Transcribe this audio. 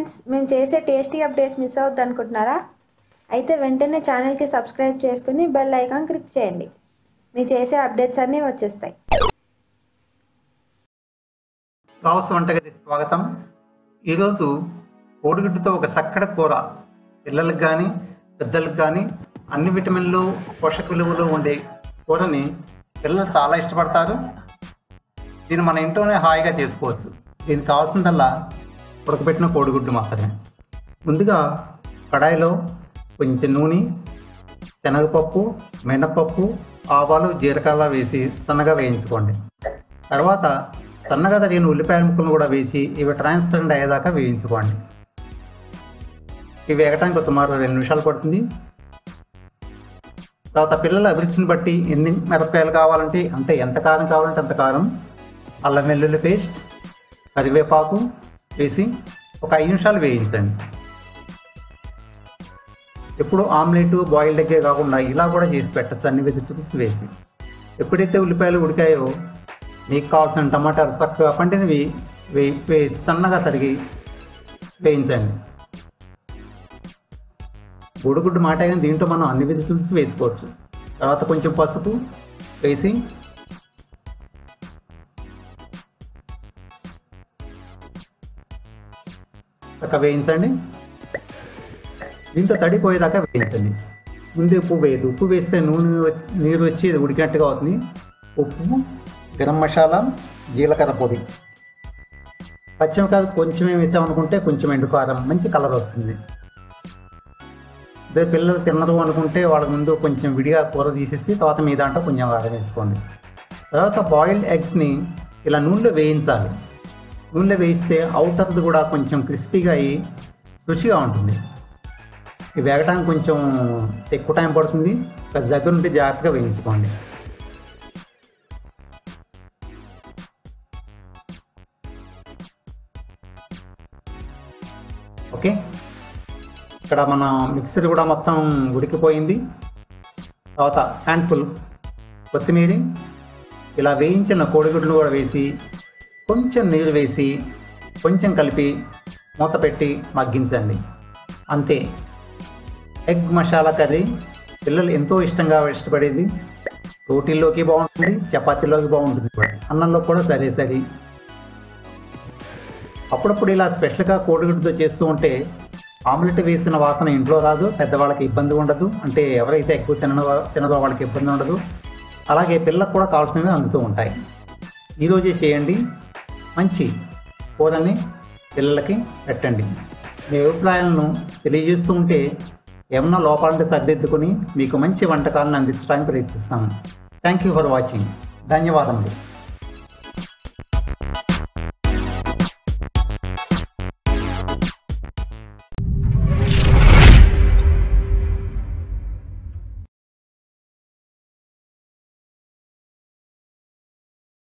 friends మేము చేసే tasty updates miss అవుద్ది అనుకుంటున్నారా అయితే వెంటనే ఛానల్కి సబ్స్క్రైబ్ చేసుకుని బెల్ ఐకాన్ క్లిక్ చేయండి మేము చేసే అప్డేట్స్ అన్నీ వచ్చేస్తాయి రావుస్ వంటగది స్వాగతం ఈరోజు కోడిగుడ్డుతో ఒక చక్కటి కూర పిల్లలకు కానీ పెద్దలకు కానీ అన్ని విటమిన్లు పోషక విలువలు ఉండే కూరని పిల్లలు చాలా ఇష్టపడతారు దీన్ని మన ఇంట్లోనే హాయిగా చేసుకోవచ్చు దీనికి కావాల్సిందల్లా ఉడకబెట్టిన కోడిగుడ్డు మాత్రమే ముందుగా కడాయిలో కొంచెం నూనె శనగపప్పు మినపప్పు ఆవాలు జీలకర్ర వేసి సన్నగా వేయించుకోండి తర్వాత సన్నగా తగిన ఉల్లిపాయ ముక్కలు కూడా వేసి ఇవి ట్రాన్స్పరెంట్ అయ్యేదాకా వేయించుకోండి ఇవి వేగటానికి సుమారు రెండు నిమిషాలు పడుతుంది తర్వాత పిల్లల అభిరుచిని బట్టి ఎన్ని మిరపకాయలు కావాలంటే అంటే ఎంత కారం కావాలంటే అంత కారం అల్లం వెల్లుల్లి పేస్ట్ కరివేపాకు వేసి ఒక ఐదు నిమిషాలు వేయించండి ఎప్పుడు ఆమ్లెట్ బాయిల్డ్ ఎగ్గే కాకుండా ఇలా కూడా చేసి పెట్టచ్చు అన్ని వెజిటబుల్స్ వేసి ఎప్పుడైతే ఉల్లిపాయలు ఉడికాయో మీకు కావాల్సిన టమాటాలు చక్కగా పండినవి వేయి వేసి సన్నగా తరిగి వేయించండి గుడుగుడ్డు మాట కానీ దీంట్లో మనం అన్ని వెజిటబుల్స్ వేసుకోవచ్చు తర్వాత కొంచెం పసుపు వేసి చక్కగా వేయించండి దీంట్లో తడిపోయేదాకా వేయించండి ముందే ఉప్పు వేయదు ఉప్పు వేస్తే నూనె వ- నీరు వచ్చి ఇది ఉడికినట్టుగా అవుతుంది ఉప్పు గరం మసాలా జీలకర్ర పొడి పచ్చిమిరకాయలు కొంచెమే వేసామనుకుంటే కొంచెం ఎండుకారం మంచి కలర్ వస్తుంది అదే పిల్లలు తినరు అనుకుంటే వాళ్ళ ముందు కొంచెం విడిగా కూర తీసేసి తర్వాత మీ దాంట్లో కొంచెం కారం వేసుకోండి తర్వాత బాయిల్డ్ ఎగ్స్ని ఇలా నూనెలో వేయించాలి నూనెలో వేయిస్తే అవుటర్ది కూడా కొంచెం క్రిస్పీగా అయ్యి రుచిగా ఉంటుంది ఇవి వేగడానికి కొంచెం ఎక్కువ టైం పడుతుంది ప్లస్ దగ్గర నుండి జాగ్రత్తగా వేయించుకోండి ఓకే ఇక్కడ మన మిక్సర్ కూడా మొత్తం ఉడికిపోయింది తర్వాత హ్యాండ్ఫుల్ కొత్తిమీర ఇలా వేయించిన కోడిగుడ్లు కూడా వేసి కొంచెం నీళ్ళు వేసి కొంచెం కలిపి మూత పెట్టి మగ్గించండి అంతే ఎగ్ మసాలా కర్రీ పిల్లలు ఎంతో ఇష్టంగా ఇష్టపడేది రోటీల్లోకి బాగుంటుంది చపాతీలోకి బాగుంటుంది కూడా అన్నంలో కూడా సరే సరే అప్పుడప్పుడు ఇలా స్పెషల్గా కోడిగుడ్డుతో చేస్తూ ఉంటే ఆమ్లెట్ వేసిన వాసన ఇంట్లో రాదు పెద్దవాళ్ళకి ఇబ్బంది ఉండదు అంటే ఎవరైతే ఎక్కువ తినదో తినదో వాళ్ళకి ఇబ్బంది ఉండదు అలాగే పిల్లలకు కూడా కావాల్సినవి అందుతూ ఉంటాయి ఈరోజే చేయండి మంచి కూరని పిల్లలకి పెట్టండి మీ అభిప్రాయాలను తెలియజేస్తూ ఉంటే ఏమన్నా లోపాలంటే సర్దిద్దుకొని మీకు మంచి వంటకాలను అందించడానికి ప్రయత్నిస్తాము థ్యాంక్ యూ ఫర్ వాచింగ్ ధన్యవాదములు